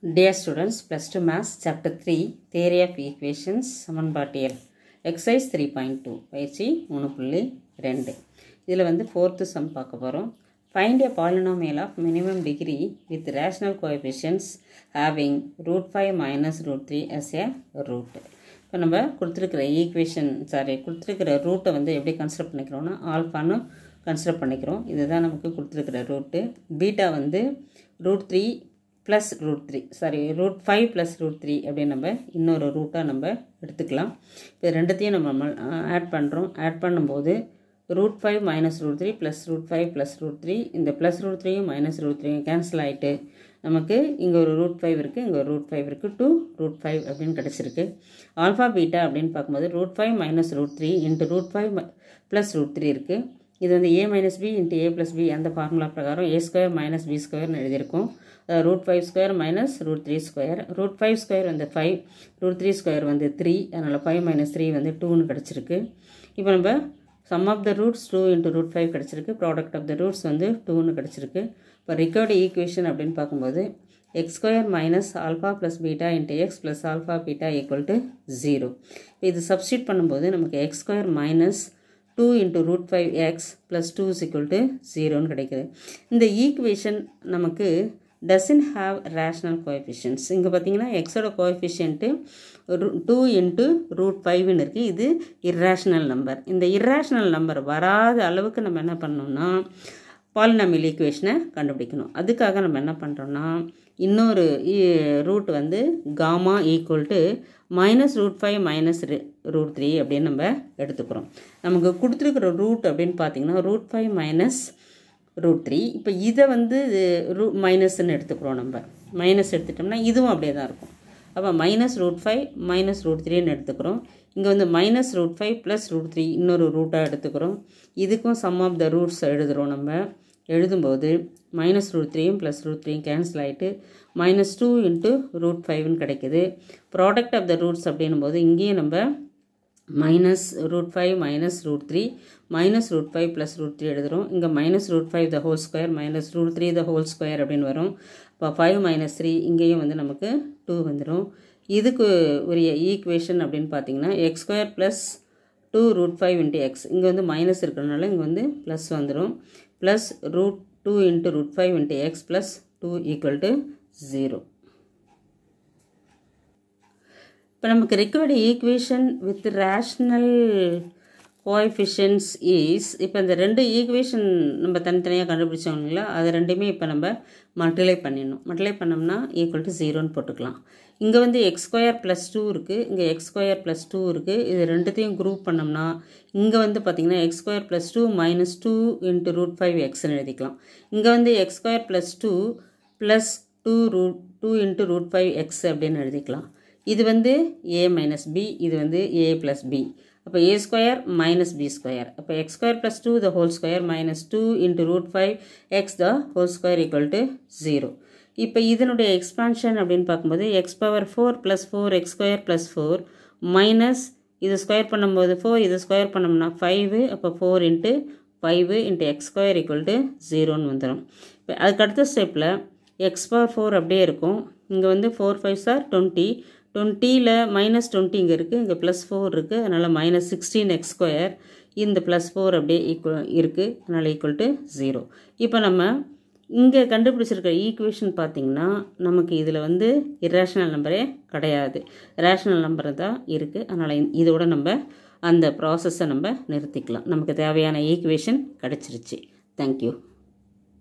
Dear students, plus 2 maths, chapter 3, theory of equations, சமன்பாட்டியல் exercise three point two பயிற்சி மூணு புள்ளி ரெண்டு இதில் வந்து ஃபோர்த்து சம் பார்க்க போகிறோம் find a polynomial of minimum degree with rational coefficients having root five minus root three as a root இப்போ நம்ம கொடுத்துருக்கிற ஈக்குவேஷன் சாரி கொடுத்துருக்கிற ரூட்டை வந்து எப்படி கன்சிடர் பண்ணிக்கிறோம்னா ஆல்ஃபான்னு கன்சிடர் பண்ணிக்கிறோம் இதுதான் நமக்கு கொடுத்துருக்கிற ரூட்டு பீட்டா வந்து root three plus root three sorry root five plus root three அப்படின்னு நம்ம இன்னொரு ரூட்டாக நம்ம எடுத்துக்கலாம் இப்போ ரெண்டுத்தையும் நம்ம ஆட் பண்ணுறோம் ஆட் பண்ணும்போது root five minus root three plus root five plus root three இந்த ப்ளஸ் ரூட் த்ரீயும் மைனஸ் ரூட் த்ரீயும் கேன்சல் ஆகிட்டு நமக்கு இங்கே ஒரு ரூட் ஃபைவ் இருக்குது இங்கே ஒரு ரூட் ஃபைவ் இருக்குது டூ ரூட் ஃபைவ் அப்படின்னு கிடச்சிருக்கு ஆல்ஃபா பீட்டா அப்படின்னு பார்க்கும்போது root five minus root three into root five plus root three இருக்குது இது வந்து a minus b into a plus b அந்த ஃபார்முலா பிரகாரம் ஏ ஸ்கொயர் மைனஸ் பி ஸ்கொயர்னு எழுதியிருக்கோம் root five square minus root three square root five square வந்து five root three square வந்து three அதனால் ஃபைவ் மைனஸ் த்ரீ வந்து டூன்னு கிடச்சிருக்கு இப்போ நம்ம sum of the roots two into root five கிடச்சிருக்கு ப்ராடக்ட் ஆஃப் த ரூட்ஸ் வந்து டூன்னு கிடச்சிருக்கு இப்போ ரிக்கர்டு ஈக்குவேஷன் அப்படின்னு பார்க்கும்போது x square minus alpha plus beta into x plus alpha beta equal to zero இது சப்ஸ்டியூட் பண்ணும்போது நமக்கு X square minus two into root five x plus two is equal to ஜீரோன்னு கிடைக்குது இந்த ஈக்குவேஷன் நமக்கு doesn't have rational coefficients இங்கே பார்த்தீங்கன்னா எக்ஸோட கோஎஃபிஷியன்ட்டு டூ இன்ட்டு ரூட் ஃபைவ்னு இருக்குது இது இர்ரேஷ்னல் நம்பர் இந்த இர்ரேஷ்னல் நம்பர் வராத அளவுக்கு நம்ம என்ன பண்ணோம்னா பாலினாமியல் ஈக்குவேஷனை கண்டுபிடிக்கணும் அதுக்காக நம்ம என்ன பண்ணுறோம்னா இன்னொரு ரூட் வந்து gamma equal to minus root five minus root three அப்படின்னு நம்ம எடுத்துக்கிறோம் நமக்கு கொடுத்துருக்குற ரூட் அப்படின்னு பார்த்தீங்கன்னா root five minus root three இப்போ இதை வந்து ரூ மைனஸ்ன்னு எடுத்துக்கிறோம் நம்ம மைனஸ் எடுத்துட்டோம்னா இதுவும் அப்படியே தான் இருக்கும் அப்போ minus root five minus root த்ரீன்னு எடுத்துக்கிறோம் இங்கே வந்து minus root five plus root three இன்னொரு ரூட்டாக எடுத்துக்கிறோம் இதுக்கும் சம் ஆஃப் த ரூட்ஸ் எழுதுகிறோம் நம்ம எழுதும்போது மைனஸ் ரூட் த்ரீயும் ப்ளஸ் ரூட் த்ரீயும் கேன்சல் ஆகிட்டு மைனஸ் டூ இன்ட்டு ரூட் ஃபைவ்னு கிடைக்கிது ப்ராடக்ட் ஆஃப் த ரூட்ஸ் அப்படின்னும் போது இங்கேயும் நம்ம minus root five minus root three minus root five plus root three எழுதுகிறோம் இங்கே minus root five the whole square minus root three the whole square அப்படின்னு வரும் இப்போ ஃபைவ் மைனஸ் த்ரீ இங்கேயும் வந்து நமக்கு டூ வந்துடும் இதுக்கு உரிய ஈக்குவேஷன் அப்படின்னு பார்த்தீங்கன்னா x square plus two root five into x இங்கே வந்து மைனஸ் இருக்கிறதுனால இங்கே வந்து ப்ளஸ் வந்துடும் plus root two into root five into x plus two equal to zero இப்போ நமக்கு required equation with rational coefficients is இப்போ இந்த ரெண்டு ஈக்குவேஷன் நம்ம தனித்தனியாக கண்டுபிடிச்சோம் இல்லைங்களா அது ரெண்டுமே இப்போ நம்ம மல்டிப்ளை பண்ணிடணும் மல்டிப்ளை பண்ணோம்னா ஈக்குவல் டு ஜீரோன்னு போட்டுக்கலாம் இங்கே வந்து எக்ஸ் ஸ்கொயர் ப்ளஸ் டூ இருக்குது இங்கே எக்ஸ் ஸ்கொயர் ப்ளஸ் டூ இருக்குது இது ரெண்டுத்தையும் குரூப் பண்ணோம்னா இங்கே வந்து பார்த்திங்கன்னா x square plus two minus two into root five எக்ஸ்னு எழுதிக்கலாம் இங்கே வந்து x square plus two plus two root two into root five x அப்படின்னு எழுதிக்கலாம் இது வந்து ஏ மைனஸ் பி இது வந்து ஏ ப்ளஸ் பி அப்போ a square minus b square அப்போ x square plus two the whole square minus two into root five x the whole square equal to zero இப்போ இதனுடைய எக்ஸ்பான்ஷன் அப்படின்னு பார்க்கும்போது x power four plus four x square plus four minus இது square பண்ணும்போது four இது square பண்ணோம்னா five அப்போ four into five into x square equal to ஜீரோன்னு வந்துடும் இப்போ அதுக்கு அடுத்த ஸ்டெப்பில் எக்ஸ் பவர் ஃபோர் அப்படியே இருக்கும் இங்கே வந்து ஃபோர் ஃபைவ் சார் டுவெண்ட்டி டுவெண்ட்டியில் மைனஸ் டுவெண்ட்டி இங்கே இருக்குது இங்கே ப்ளஸ் ஃபோர் இருக்குது அதனால் மைனஸ் சிக்ஸ்டீன் எக்ஸ் ஸ்கொயர் இந்த ப்ளஸ் ஃபோர் அப்படியே ஈக்குவல் இருக்குது அதனால் ஈக்குவல் டு ஜீரோ இப்போ நம்ம இங்கே கண்டுபிடிச்சிருக்க ஈக்குவேஷன் பார்த்திங்கன்னா நமக்கு இதில் வந்து இரேஷனல் நம்பரே கிடையாது ரேஷனல் நம்பர் தான் இருக்குது அதனால் இதோட நம்ம அந்த ப்ராசஸை நம்ம நிறுத்திக்கலாம் நமக்கு தேவையான ஈக்குவேஷன் கிடச்சிருச்சு தேங்க்யூ